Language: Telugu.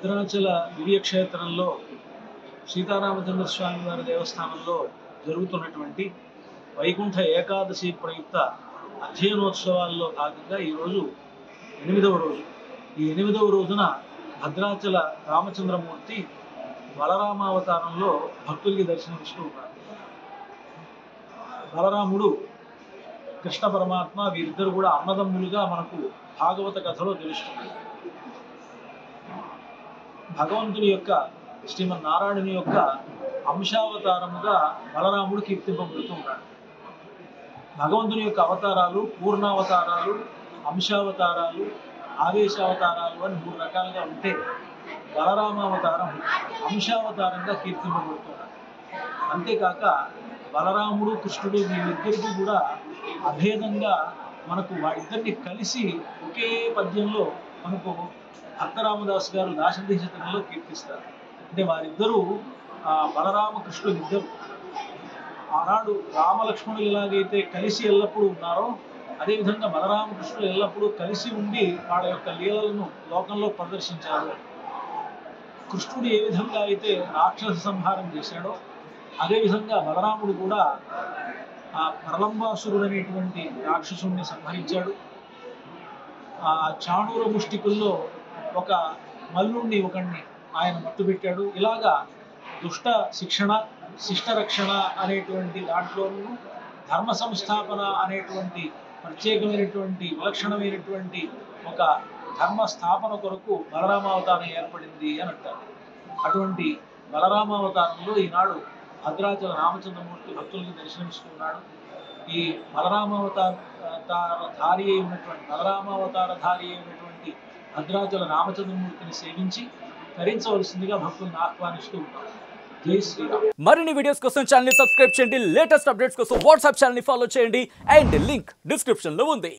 భద్రాచల దివ్యక్షేత్రంలో సీతారామచంద్ర స్వామి వారి దేవస్థానంలో జరుగుతున్నటువంటి వైకుంఠ ఏకాదశి ప్రయుక్త అధ్యయనోత్సవాల్లో భాగంగా ఈరోజు ఎనిమిదవ రోజు ఈ ఎనిమిదవ రోజున భద్రాచల రామచంద్రమూర్తి బలరామావతారంలో భక్తులకి దర్శనమిస్తూ ఉన్నారు బలరాముడు కృష్ణ పరమాత్మ వీరిద్దరు కూడా అన్నదమ్ములుగా మనకు భాగవత కథలో తెలుస్తుంది భగవంతుని యొక్క శ్రీమన్నారాయణుని యొక్క అంశావతారముగా బలరాముడు కీర్తింపబడుతూ ఉన్నాడు భగవంతుని యొక్క అవతారాలు పూర్ణావతారాలు అంశావతారాలు ఆవేశావతారాలు అని మూడు రకాలుగా ఉంటే బలరామావతారం అంశావతారంగా కీర్తింపబడుతున్నాడు అంతేకాక బలరాముడు కృష్ణుడు వీళ్ళిద్దరికీ కూడా అభేదంగా మనకు వారిద్దరిని కలిసి ఒకే పద్యంలో మనకు భక్తరామదాస్ గారు దాశరథిశతకంలో కీర్తిస్తారు అంటే వారిద్దరూ ఆ, బలరామకృష్ణులు ఇద్దరు ఆనాడు రామలక్ష్మణులు ఎలాగైతే కలిసి ఎల్లప్పుడూ ఉన్నారో అదేవిధంగా బలరామకృష్ణులు ఎల్లప్పుడూ కలిసి ఉండి వాళ్ళ యొక్క లీలలను లోకంలో ప్రదర్శించారు కృష్ణుడు ఏ విధంగా అయితే రాక్షస సంహారం చేశాడో అదేవిధంగా బలరాముడు కూడా ఆ ప్రలంబాసురుడు అనేటువంటి రాక్షసుడిని సంహరించాడు ఆ చాణూర ముష్టికుల్లో ఒక మల్లుణ్ణి ఒకడిని ఆయన మట్టుబెట్టాడు ఇలాగా దుష్ట శిక్షణ శిష్ట రక్షణ అనేటువంటి దాంట్లోనూ ధర్మ సంస్థాపన అనేటువంటి ప్రత్యేకమైనటువంటి విలక్షణమైనటువంటి ఒక ధర్మ స్థాపన కొరకు బలరామావతారం ఏర్పడింది అని అంటారు అటువంటి బలరామావతారంలో ఈనాడు భద్రాచల రామచంద్రమూర్తి భక్తులకు దర్శనమిస్తున్నాడు ఈ బలరామావతార ధారి అయి ఉన్నటువంటి బలరామావతార ధారి అయి ఉన్నటువంటి భద్రాచల రామచంద్రమూర్తిని సేవించి ధరించవలసిందిగా భక్తులను ఆహ్వానిస్తూ ఉంటారు జై శ్రీరామ్ మరిన్ని వీడియోస్ కోసం ఛానల్ సబ్స్క్రైబ్ చేయండి లేటెస్ట్ అప్డేట్స్ కోసం వాట్సాప్ ఛానల్ ఫాలో చేయండి అండ్ లింక్ డిస్క్రిప్షన్ లో ఉంది